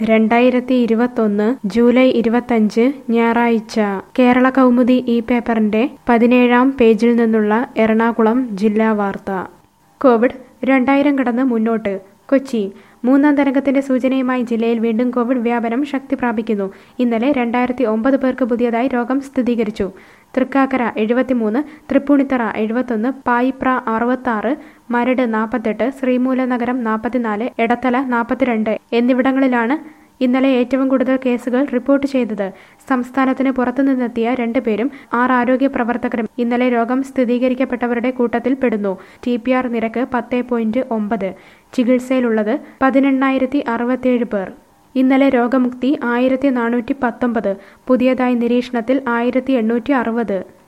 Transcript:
രണ്ടായിരത്തി ഇരുപത്തൊന്ന് ജൂലൈ ഇരുപത്തഞ്ച് ഞായറാഴ്ച കേരള കൗമുദി ഈ പേപ്പറിന്റെ പതിനേഴാം പേജിൽ നിന്നുള്ള എറണാകുളം ജില്ലാ വാർത്ത കോവിഡ് രണ്ടായിരം കടന്ന് മുന്നോട്ട് കൊച്ചി മൂന്നാം തരംഗത്തിന്റെ സൂചനയുമായി ജില്ലയിൽ വീണ്ടും കോവിഡ് വ്യാപനം ശക്തി പ്രാപിക്കുന്നു ഇന്നലെ രണ്ടായിരത്തി ഒമ്പത് പേർക്ക് പുതിയതായി രോഗം സ്ഥിരീകരിച്ചു തൃക്കാക്കര എഴുപത്തിമൂന്ന് തൃപ്പൂണിത്തറ എഴുപത്തൊന്ന് പായിപ്ര അറുപത്താറ് മരട് നാൽപ്പത്തെട്ട് ശ്രീമൂലനഗരം നാൽപ്പത്തിനാല് എടത്തല നാൽപ്പത്തിരണ്ട് എന്നിവിടങ്ങളിലാണ് ഇന്നലെ ഏറ്റവും കൂടുതൽ കേസുകൾ റിപ്പോർട്ട് ചെയ്തത് സംസ്ഥാനത്തിന് പുറത്തുനിന്നെത്തിയ രണ്ടുപേരും ആറ് ആരോഗ്യ പ്രവർത്തകരും ഇന്നലെ രോഗം സ്ഥിരീകരിക്കപ്പെട്ടവരുടെ കൂട്ടത്തിൽ പെടുന്നു ടി പി ആർ നിരക്ക് പത്ത് പോയിന്റ് ഒമ്പത് ചികിത്സയിലുള്ളത് പതിനെണ്ണായിരത്തി അറുപത്തിയേഴ് പേർ ഇന്നലെ രോഗമുക്തി ആയിരത്തി നാനൂറ്റി പത്തൊമ്പത് പുതിയതായി നിരീക്ഷണത്തിൽ ആയിരത്തി എണ്ണൂറ്റി അറുപത്